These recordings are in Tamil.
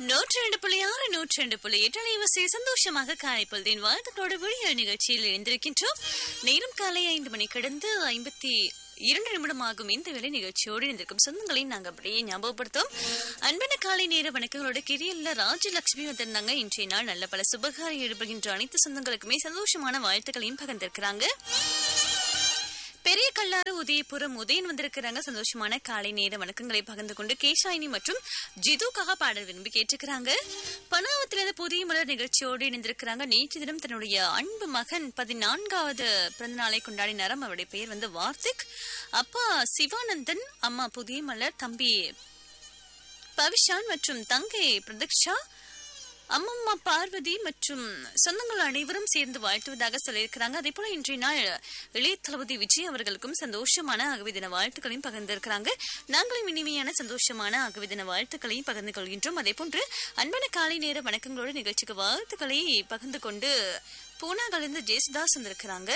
நூற்றி ரெண்டு புள்ளி ஆறு நூற்றி ரெண்டு புள்ளி எட்டு அலைவரிசை சந்தோஷமாக காரைப்பொழுதின் வாழ்த்துக்களோடு விழியல் நிகழ்ச்சியில் இணைந்திருக்கின்றோம் நேரம் காலை ஐந்து மணி கடந்து ஐம்பத்தி இரண்டு நிமிடமாகும் இந்த வேலை நிகழ்ச்சியோடு இருந்திருக்கும் சொந்தங்களை நாங்க அப்படியே ஞாபகப்படுத்தும் அன்பான காலை நேர வணக்கங்களோட கிரியல்ல ராஜலட்சுமி வந்திருந்தாங்க இன்றைய நாள் நல்ல பல சுபகாரம் ஈடுபடுகின்ற அனைத்து சொந்தங்களுக்குமே சந்தோஷமான வாழ்த்துக்களையும் பகிர்ந்திருக்கிறாங்க பெரிய கல்லாறு உதயபுரம் உதயன் வந்திருக்கிறாங்க சந்தோஷமான காலை நேர வணக்கங்களை பகிர்ந்து கொண்டு கேஷாயினி மற்றும் ஜிதுக்காக பாடல் விரும்பி கேட்டுக்கிறாங்க பனாவத்திலிருந்து புதிய மலர் நிகழ்ச்சியோடு இணைந்திருக்கிறாங்க நேற்று தினம் தன்னுடைய அன்பு மகன் பதினான்காவது பிறந்த நாளை கொண்டாடினாராம் அவருடைய பெயர் வந்து வார்த்திக் அப்பா சிவானந்தன் அம்மா புதிய மலர் தம்பி பவிஷான் மற்றும் தங்கை பிரதக்ஷா அம்மம்மா பார்வதி மற்றும் சொந்தங்கள் அனைவரும் சேர்ந்து வாழ்த்துவதாக சொல்லியிருக்கிறாங்க அதே போல இன்றைய நாள் இளைய தளபதி விஜய் அவர்களுக்கும் சந்தோஷமான அகவி தின வாழ்த்துக்களையும் பகிர்ந்திருக்கிறாங்க நாங்களும் இனிமையான சந்தோஷமான அகவி தின வாழ்த்துக்களையும் பகிர்ந்து கொள்கின்றோம் அதே போன்று அன்பான காலை நேர வணக்கங்களோட நிகழ்ச்சிக்கு வாழ்த்துக்களை பகிர்ந்து கொண்டு பூனாவிலிருந்து ஜேசுதாஸ் வந்திருக்கிறாங்க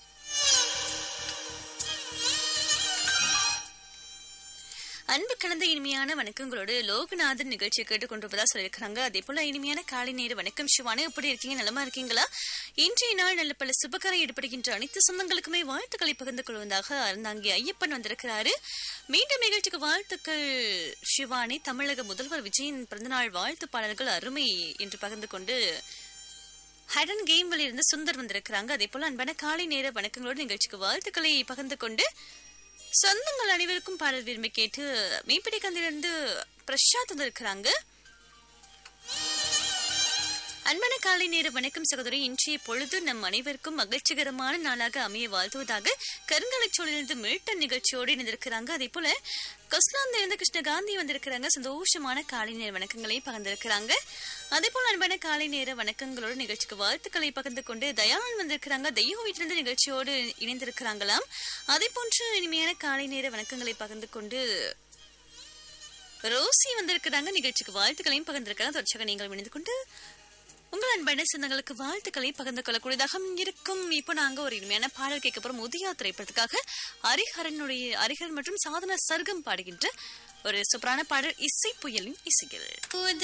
அன்பு கலந்த இனிமையான வணக்கங்களோடு லோகநாதன் நிகழ்ச்சியை கேட்டுக்கொண்டிருப்பதா சொல்லியிருக்கிறாங்க அதே போல இனிமையான காலை நேர வணக்கம் சிவானு எப்படி இருக்கீங்க நலமா இருக்கீங்களா இன்றைய நாள் நல்ல பல சுபகரை ஈடுபடுகின்ற அனைத்து சொந்தங்களுக்குமே வாழ்த்துக்களை பகிர்ந்து கொள்வதாக அறந்தாங்கி ஐயப்பன் வந்திருக்கிறாரு மீண்டும் நிகழ்ச்சிக்கு வாழ்த்துக்கள் சிவானி தமிழக முதல்வர் விஜயின் பிறந்தநாள் வாழ்த்து பாடல்கள் அருமை என்று பகிர்ந்து கொண்டு ஹடன் கேம்ல இருந்து சுந்தர் வந்திருக்கிறாங்க அதே போல அன்பான காலை நேர வணக்கங்களோடு நிகழ்ச்சிக்கு வாழ்த்துக்களை பகிர்ந்து கொண்டு சொந்தங்கள் அனைவருக்கும் பாடல் விரும்பி கேட்டு மீன்பிடி கந்திலிருந்து பிரசாத் வந்திருக்கிறாங்க அன்பான காலை நேர வணக்கம் சகோதரி இன்றைய பொழுது நம் அனைவருக்கும் மகிழ்ச்சிகரமான நாளாக அமைய வாழ்த்துவதாக கருங்கலைச்சோழிலிருந்து மீட்டன் நிகழ்ச்சியோடு இணைந்திருக்கிறாங்க அதே போல கொஸ்லாந்திலிருந்து கிருஷ்ணகாந்தி வந்திருக்கிறாங்க சந்தோஷமான காலை நேர வணக்கங்களை பகிர்ந்திருக்கிறாங்க அதே போல அன்பான காலை நேர வணக்கங்களோடு நிகழ்ச்சிக்கு வாழ்த்துக்களை பகிர்ந்து கொண்டு தயாளன் வந்திருக்கிறாங்க தெய்வ வீட்டிலிருந்து நிகழ்ச்சியோடு இணைந்திருக்கிறாங்களாம் அதே போன்று இனிமையான காலை நேர வணக்கங்களை பகிர்ந்து கொண்டு ரோசி வந்திருக்கிறாங்க நிகழ்ச்சிக்கு வாழ்த்துக்களையும் பகிர்ந்திருக்கிறாங்க தொடர்ச்சியாக நீங்கள் இணைந்து கொண்டு உங்கள் அன்பான சொந்தங்களுக்கு வாழ்த்துக்களை பகிர்ந்து கொள்ளக்கூடியதாக இருக்கும் இப்போ நாங்க ஒரு இனிமையான பாடல் கேட்க போறோம் உதயா திரைப்படத்துக்காக ஹரிஹரனுடைய ஹரிஹரன் மற்றும் சாதனா சர்க்கம் பாடுகின்ற ஒரு சூப்பரான பாடல் இசை புயலின் இசைகள்